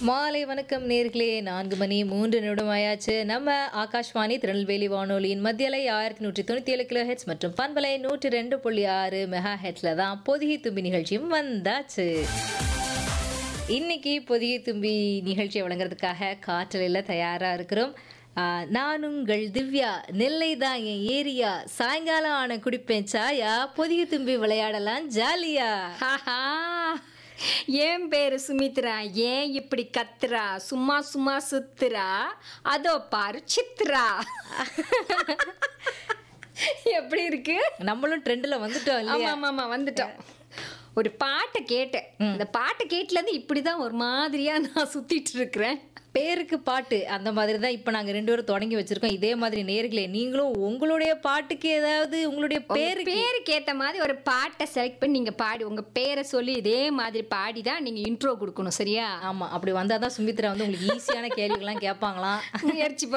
மாலை வணக்கம் நேர்களே நான்கு மணி மூன்று நிமிடமாயாச்சு நம்ம ஆகாஷ்வாணி திருநெல்வேலி வானொலியின் மத்தியலை ஆயிரத்தி நூற்றி தொண்ணூற்றி ஏழு கிலோ ஹெட்ஸ் மற்றும் பண்பலை நூற்றி ரெண்டு புள்ளி ஆறு மெகா ஹெட்ஸில் தான் பொதிகை தும்பி நிகழ்ச்சியும் வந்தாச்சு இன்னைக்கு பொதிகை தும்பி நிகழ்ச்சியை வழங்குறதுக்காக காற்றலையில் தயாராக இருக்கிறோம் ஆ, நான் உங்கள் திவ்யா நெல்லை தான் என் ஏரியா சாயங்காலம் ஆன குடிப்பேன் சாயா பொதிகை தும்பி விளையாடலாம் ஜாலியா ஹாஹா என் பேரு சுமித்ரா ஏன் இப்படி கத்துறா சும்மா சும்மா சுத்துறா அதோ பாரு சித்ரா எப்படி இருக்கு நம்மளும் ட்ரெண்டில் வந்துட்டோம் ஆமா இல்லையா ஆமா ஆமா வந்துட்டோம் ஒரு பாட்டை கேட்டேன் இந்த பாட்டை கேட்டுல இருந்து இப்படிதான் ஒரு மாதிரியா நான் சுத்திட்டு இருக்கிறேன் பேருக்கு பாட்டு அந்த மாதிரி தான் இப்போ நாங்கள் ரெண்டு பேரும் தொடங்கி வச்சிருக்கோம் இதே மாதிரி நேர்களே நீங்களும் உங்களுடைய பாட்டுக்கு ஏதாவது உங்களுடைய பேரு பேருக்கு பேருக்கு ஏத்த மாதிரி ஒரு பாட்டை செலக்ட் பண்ணி நீங்க பாடி உங்க பேரை சொல்லி இதே மாதிரி பாடி தான் நீங்க இன்ட்ரோ கொடுக்கணும் சரியா ஆமா அப்படி வந்தால் தான் சுமித்ரா வந்து உங்களுக்கு ஈஸியான கேள்விகள்லாம் கேட்பாங்களாம் முயற்சி